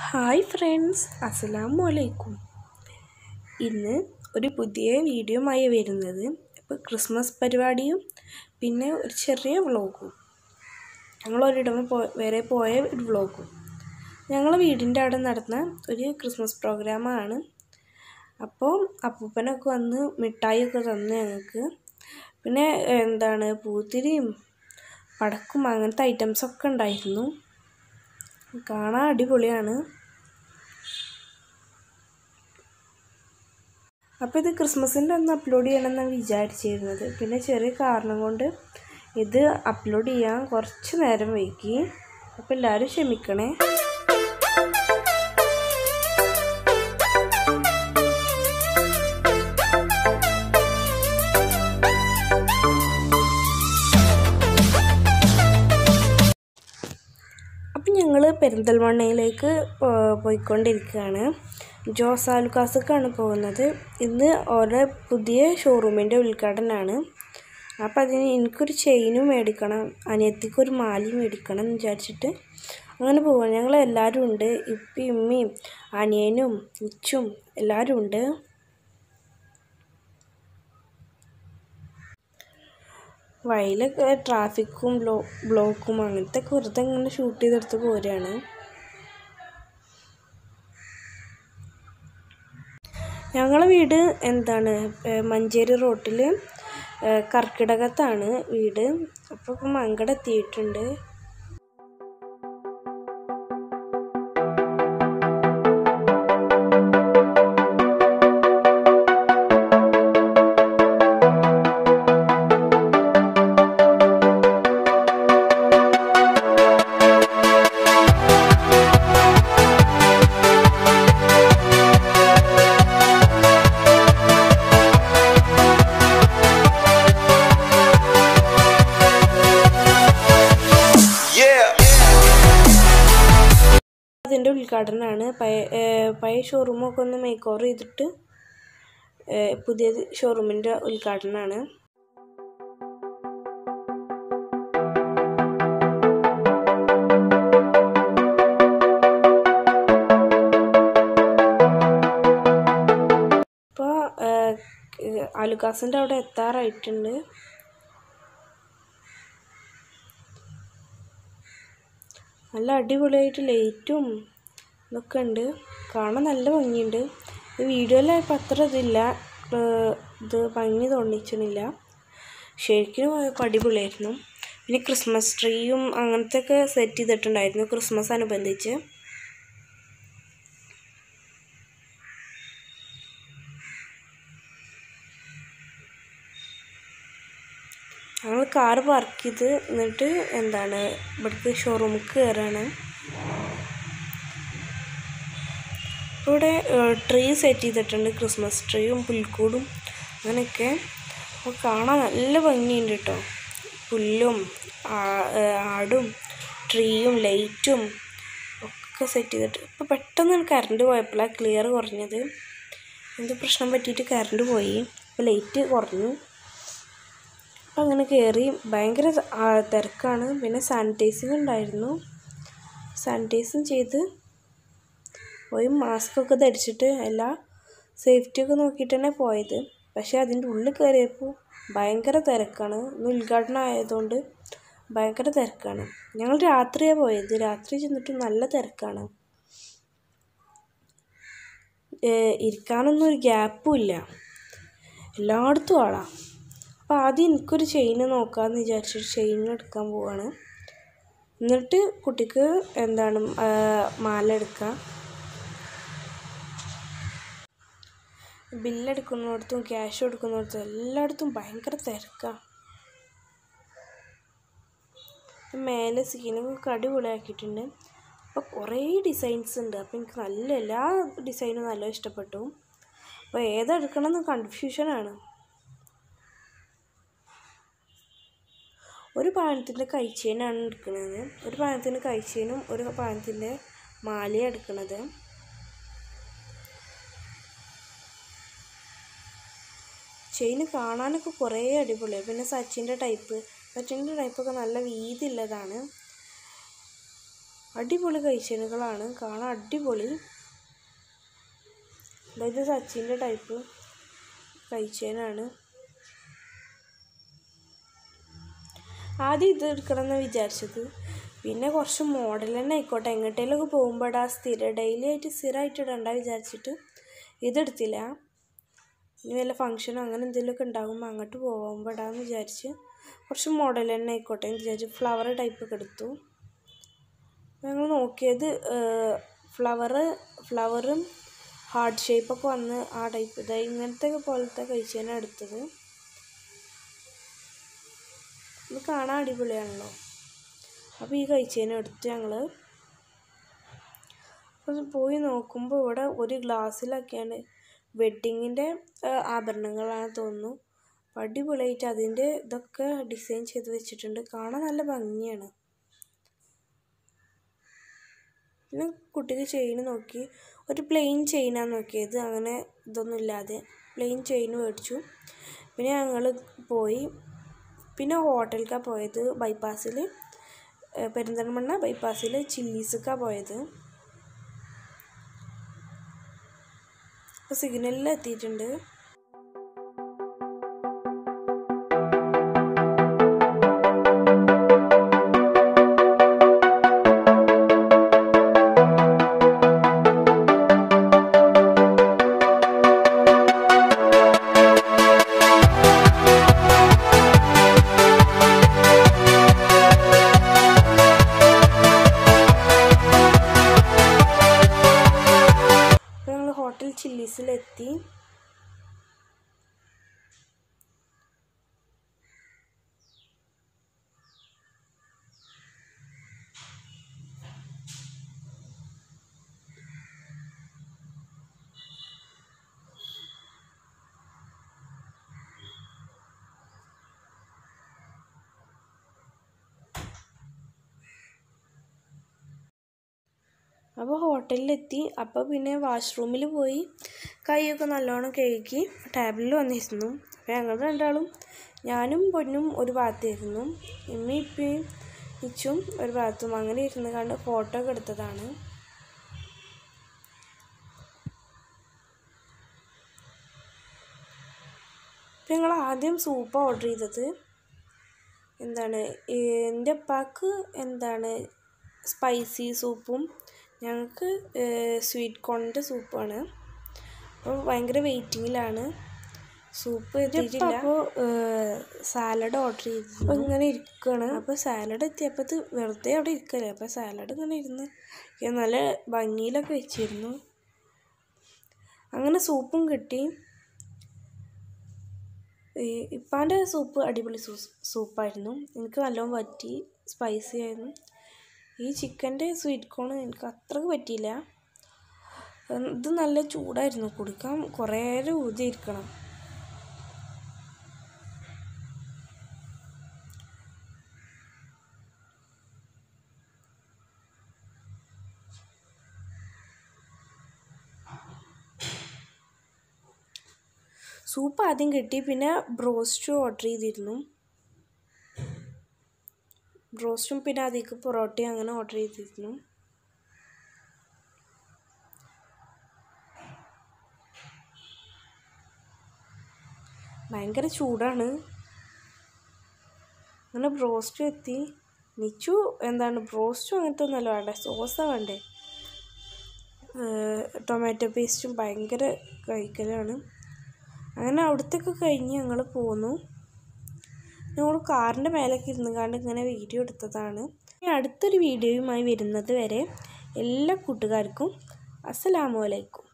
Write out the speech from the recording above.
Hi friends അസ്സലാമു അലൈക്കും ഇന്ന് ഒരു പുതിയ വീഡിയോയുമായി വരുന്നത് ഇപ്പോൾ ക്രിസ്മസ് പരിപാടിയും പിന്നെ ഒരു ചെറിയ വ്ളോഗും ഞങ്ങൾ ഒരിടം പോ വരെ പോയ ഒരു വ്ളോഗും ഞങ്ങളെ വീടിൻ്റെ അവിടെ നടന്ന ഒരു ക്രിസ്മസ് പ്രോഗ്രാമാണ് അപ്പോൾ അപ്പൂപ്പനൊക്കെ വന്ന് മിഠായിയൊക്കെ തന്നു ഞങ്ങൾക്ക് പിന്നെ എന്താണ് പൂത്തിരിയും പടക്കും അങ്ങനത്തെ ഐറ്റംസൊക്കെ ഉണ്ടായിരുന്നു കാണാൻ അടിപൊളിയാണ് അപ്പോൾ ഇത് ക്രിസ്മസിൻ്റെ അന്ന് അപ്ലോഡ് ചെയ്യണമെന്നാണ് വിചാരിച്ചിരുന്നത് പിന്നെ ചെറിയ കാരണം കൊണ്ട് ഇത് അപ്ലോഡ് ചെയ്യാൻ കുറച്ച് നേരം വൈകി അപ്പോൾ എല്ലാവരും ക്ഷമിക്കണേ അപ്പം ഞങ്ങൾ പെരിന്തൽമണ്ണയിലേക്ക് പോ- പോയിക്കൊണ്ടിരിക്കുകയാണ് ജോസ് ആലുക്കാസക്കാണ് പോകുന്നത് ഇന്ന് ഓരോ പുതിയ ഷോറൂമിൻ്റെ ഉദ്ഘാടനമാണ് അപ്പം അതിന് എനിക്കൊരു ചെയിനും മേടിക്കണം അനിയത്തിക്കൊരു മാലയും മേടിക്കണം എന്ന് വിചാരിച്ചിട്ട് അങ്ങനെ പോവാണ് ഞങ്ങൾ എല്ലാവരും ഉണ്ട് ഇപ്പയും ഇമ്മയും അനിയനും ഇച്ചും എല്ലാവരും ഉണ്ട് വഴിയിലൊക്കെ ട്രാഫിക്കും ബ്ലോ ബ്ലോക്കും അങ്ങനത്തെ ഒക്കെ വെറുതെ ഇങ്ങനെ ഷൂട്ട് ചെയ്തെടുത്ത് പോരുകയാണ് ഞങ്ങളെ വീട് എന്താണ് ഏഹ് മഞ്ചേരി റോട്ടിൽ കർക്കിടകത്താണ് വീട് അപ്പോൾ ഇപ്പം മങ്കട എത്തിയിട്ടുണ്ട് Yeah. അതിൻ്റെ ഉദ്ഘാടനമാണ് പഴയ ഏഹ് പഴയ ഷോറൂമൊക്കെ ഒന്ന് മേക്ക് ഓവർ ചെയ്തിട്ട് ഏഹ് പുതിയ ഷോറൂമിൻ്റെ ഉദ്ഘാടനമാണ് ഇപ്പോൾ അലുക്കാസിൻ്റെ അവിടെ എത്താറായിട്ടുണ്ട് നല്ല അടിപൊളിയായിട്ട് ലൈറ്റും ഇതൊക്കെ ഉണ്ട് കാണാൻ നല്ല ഭംഗിയുണ്ട് ഇത് വീഡിയോയിലായപ്പോൾ അത്ര ഇതില്ല ഏർ ഇത് ഭംഗി തോന്നിച്ചണില്ല ശരിക്കും പോയപ്പോൾ അടിപൊളിയായിരുന്നു പിന്നെ ക്രിസ്മസ് ട്രീയും അങ്ങനത്തെ ഒക്കെ സെറ്റ് ചെയ്തിട്ടുണ്ടായിരുന്നു ക്രിസ്മസ് അനുബന്ധിച്ച് ഞങ്ങൾ കാറ് പാർക്ക് ചെയ്ത് എന്നിട്ട് എന്താണ് ഇവിടേക്ക് ഷോറൂമിൽ കയറാണ് ഇവിടെ ട്രീ സെറ്റ് ചെയ്തിട്ടുണ്ട് ക്രിസ്മസ് ട്രീയും പുൽക്കൂടും അങ്ങനെയൊക്കെ അപ്പോൾ കാണാൻ നല്ല ഭംഗിയുണ്ട് കേട്ടോ പുല്ലും ആ- ഏ, ആടും ട്രീയും ലൈറ്റും ഒക്കെ സെറ്റ് ചെയ്തിട്ട് ഇപ്പോൾ പെട്ടെന്ന് കറണ്ട് പോയപ്പോഴാണ് ക്ലിയർ കുറഞ്ഞത് എന്ത് പ്രശ്നം പറ്റിയിട്ട് കറണ്ട് പോയി അപ്പോൾ ലൈറ്റ് കുറഞ്ഞു അപ്പം അങ്ങനെ കയറി ഭയങ്കര ആ, തിരക്കാണ് പിന്നെ സാനിറ്റൈസിങ് ഉണ്ടായിരുന്നു സാനിറ്റൈസും ചെയ്ത് പോയി മാസ്കൊക്കെ ധരിച്ചിട്ട് എല്ലാ സേഫ്റ്റിയൊക്കെ നോക്കിയിട്ട് തന്നെ പോയത് പക്ഷേ അതിൻ്റെ ഉള്ളിൽ കയറിയപ്പോൾ ഭയങ്കര തിരക്കാണ് ഇന്ന് ഉദ്ഘാടനം ആയതുകൊണ്ട് ഭയങ്കര തിരക്കാണ് ഞങ്ങൾ രാത്രിയാണ് പോയത് രാത്രി ചെന്നിട്ട് നല്ല തിരക്കാണ് ഏഹ് ഇരിക്കാനൊന്നും ഒരു ഗ്യാപ്പും ഇല്ല എല്ലായിടത്തും ആളാണ് അപ്പോൾ ആദ്യം എനിക്കൊരു ചെയിൻ നോക്കാമെന്ന് വിചാരിച്ചിട്ട് ചെയിൻ എടുക്കാൻ പോവാണ് എന്നിട്ട് കുട്ടിക്ക് എന്താണ് ആ, മാല എടുക്കുക ബില്ലെടുക്കുന്നിടത്തും ക്യാഷ് കൊടുക്കുന്നിടത്തും എല്ലായിടത്തും ഭയങ്കര തിരക്കാണ് മേലെ സീനൊക്കെ അടിപൊളിയാക്കിയിട്ടുണ്ട് അപ്പോൾ കുറേ ഡിസൈൻസ് ഉണ്ട് അപ്പോൾ എനിക്ക് നല്ല എല്ലാ ഡിസൈനും നല്ല ഇഷ്ടപ്പെട്ടു അപ്പോൾ ഏതെടുക്കണമെന്ന് കൺഫ്യൂഷനാണ് ഒരു പാനത്തിൻ്റെ കൈച്ചെയിനാണ് എടുക്കുന്നത് ഒരു പാനത്തിൻ്റെ കൈച്ചെയിനും ഒരു പാനത്തിൻ്റെ മാലയും എടുക്കുന്നത് ചെയിൻ കാണാനൊക്കെ കുറേ അടിപൊളിയാണ് പിന്നെ സച്ചിൻ്റെ ടൈപ്പ് സച്ചിൻ്റെ ടൈപ്പൊക്കെ നല്ല വീതിയുള്ളതാണ് അടിപൊളി കൈച്ചേനുകളാണ് കാണാൻ അടിപൊളി അതായത് സച്ചിൻ്റെ ടൈപ്പ് കൈച്ചേനാണ് ആദ്യം ഇത് എടുക്കണം എന്ന് വിചാരിച്ചത് പിന്നെ കുറച്ച് മോഡൽ തന്നെ ആയിക്കോട്ടെ എങ്ങോട്ടേലൊക്കെ പോകുമ്പോൾ ആ സ്ഥിര ഡെയിലി ആയിട്ട് സ്ഥിരമായിട്ട് ഇടണ്ട വിചാരിച്ചിട്ട് ഇതെടുത്തില്ല ഇനി വല്ല ഫങ്ഷനോ അങ്ങനെ എന്തെങ്കിലുമൊക്കെ ഉണ്ടാകുമ്പോൾ അങ്ങോട്ട് പോകുമ്പോൾ ഇടാമെന്ന് വിചാരിച്ച് കുറച്ച് മോഡൽ തന്നെ ആയിക്കോട്ടെ എന്ന് വിചാരിച്ച് ഫ്ലവർ ടൈപ്പൊക്കെ എടുത്തു ഞങ്ങൾ നോക്കിയത് ഫ്ലവർ ഫ്ലവറും ഹാർട്ട് ഷേപ്പൊക്കെ വന്ന് ആ ടൈപ്പ് ഇതാ ഇങ്ങനത്തെ പോലത്തെ കഴിച്ചാണ് എടുത്തത് ഇത് കാണാൻ അടിപൊളിയാണല്ലോ അപ്പോൾ ഈ കഴിച്ചതിനെ എടുത്ത് ഞങ്ങൾ അപ്പോൾ പോയി നോക്കുമ്പോൾ ഇവിടെ ഒരു ഗ്ലാസ്സിലൊക്കെയാണ് വെഡ്ഡിങ്ങിൻ്റെ ആഭരണങ്ങളാണ് തോന്നുന്നു അപ്പോൾ അടിപൊളിയായിട്ട് അതിൻ്റെ ഇതൊക്കെ ഡിസൈൻ ചെയ്ത് വെച്ചിട്ടുണ്ട് കാണാൻ നല്ല ഭംഗിയാണ് പിന്നെ കുട്ടിക്ക് ചെയിൻ നോക്കി ഒരു പ്ലെയിൻ ചെയിനാണ് നോക്കിയത് അങ്ങനെ ഇതൊന്നും ഇല്ലാതെ പ്ലെയിൻ ചെയിൻ മേടിച്ചു പിന്നെ ഞങ്ങൾ പോയി പിന്നെ ഹോട്ടലിലേക്കാണ് പോയത് ബൈപ്പാസിൽ പെരിന്തൽമണ്ണ ബൈപ്പാസിൽ ചില്ലീസക്കാണ് പോയത് അപ്പോൾ സിഗ്നലിൽ എത്തിയിട്ടുണ്ട് അപ്പോൾ ഞങ്ങൾ ഹോട്ടൽ ചില്ലീസിലെത്തി അപ്പോൾ ഹോട്ടലിലെത്തി അപ്പോൾ പിന്നെ വാഷ്റൂമിൽ പോയി കൈയൊക്കെ നല്ലോണം കഴുകി ടാബിളിൽ വന്നിരുന്നു അപ്പോൾ ഞങ്ങൾ രണ്ടാളും ഞാനും പൊന്നും ഒരു ഭാഗത്തായിരുന്നു ഇമ്മയും ഇപ്പയും ഇച്ചും ഒരു ഭാഗത്തും അങ്ങനെ ഇരുന്ന് കണ്ട് ഫോട്ടോ ഒക്കെ എടുത്തതാണ് അപ്പം ഞങ്ങൾ ആദ്യം സൂപ്പ് ഓർഡർ ചെയ്തത് എന്താണ് എൻ്റെ ഉപ്പാക്ക് എന്താണ് സ്പൈസി സൂപ്പും ഞങ്ങൾക്ക് സ്വീറ്റ് കോണിൻ്റെ സൂപ്പാണ് അപ്പോൾ ഭയങ്കര വെയിറ്റിങ്ങിലാണ് സൂപ്പ് എത്തിയിട്ടില്ല അപ്പോൾ സാലഡ് ഓർഡർ ചെയ്തു അപ്പോൾ ഇങ്ങനെ ഇരിക്കുകയാണ് അപ്പോൾ സാലഡ് എത്തിയപ്പോൾ ഇത് വെറുതെ അവിടെ ഇരിക്കല്ലേ അപ്പോൾ സാലഡ് ഇങ്ങനെ ഇരുന്ന് ഇത് നല്ല ഭംഗിയിലൊക്കെ വെച്ചിരുന്നു അങ്ങനെ സൂപ്പും കിട്ടി ഈ ഇപ്പാൻ്റെ സൂപ്പ് അടിപൊളി സൂ സൂപ്പായിരുന്നു എനിക്ക് നല്ലോണം പറ്റി സ്പൈസി ആയിരുന്നു ഈ ചിക്കൻ്റെ സ്വീറ്റ് കോൺ എനിക്ക് അത്രക്ക് പറ്റിയില്ല ഇത് നല്ല ചൂടായിരുന്നു കുടിക്കാൻ കുറേ നേരം ഊതിയിരിക്കണം സൂപ്പ് ആദ്യം കിട്ടി പിന്നെ ബ്രോസ്റ്റ് ഓർഡർ ചെയ്തിരുന്നു ബ്രോസ്റ്റും പിന്നെ അതിലേക്ക് പൊറോട്ടയും അങ്ങനെ ഓർഡർ ചെയ്തിരുന്നു ഭയങ്കര ചൂടാണ് അങ്ങനെ ബ്രോസ്റ്റും എത്തി നിച്ചു എന്താണ് ബ്രോസ്റ്റും അങ്ങനത്തെ ഒന്നല്ല വേണ്ടേ സോസാണ് വേണ്ടേ ടൊമാറ്റോ പേസ്റ്റും ഭയങ്കര കഴിക്കലാണ് അങ്ങനെ അവിടത്തേക്ക് കഴിഞ്ഞ് ഞങ്ങൾ പോന്നു ഞങ്ങൾ കാറിൻ്റെ മേലേക്ക് ഇരുന്ന് കണ്ട് ഇങ്ങനെ വീഡിയോ എടുത്തതാണ് ഇനി അടുത്തൊരു വീഡിയോയുമായി വരുന്നത് വരെ എല്ലാ കൂട്ടുകാർക്കും അസ്സലാമു അലൈക്കും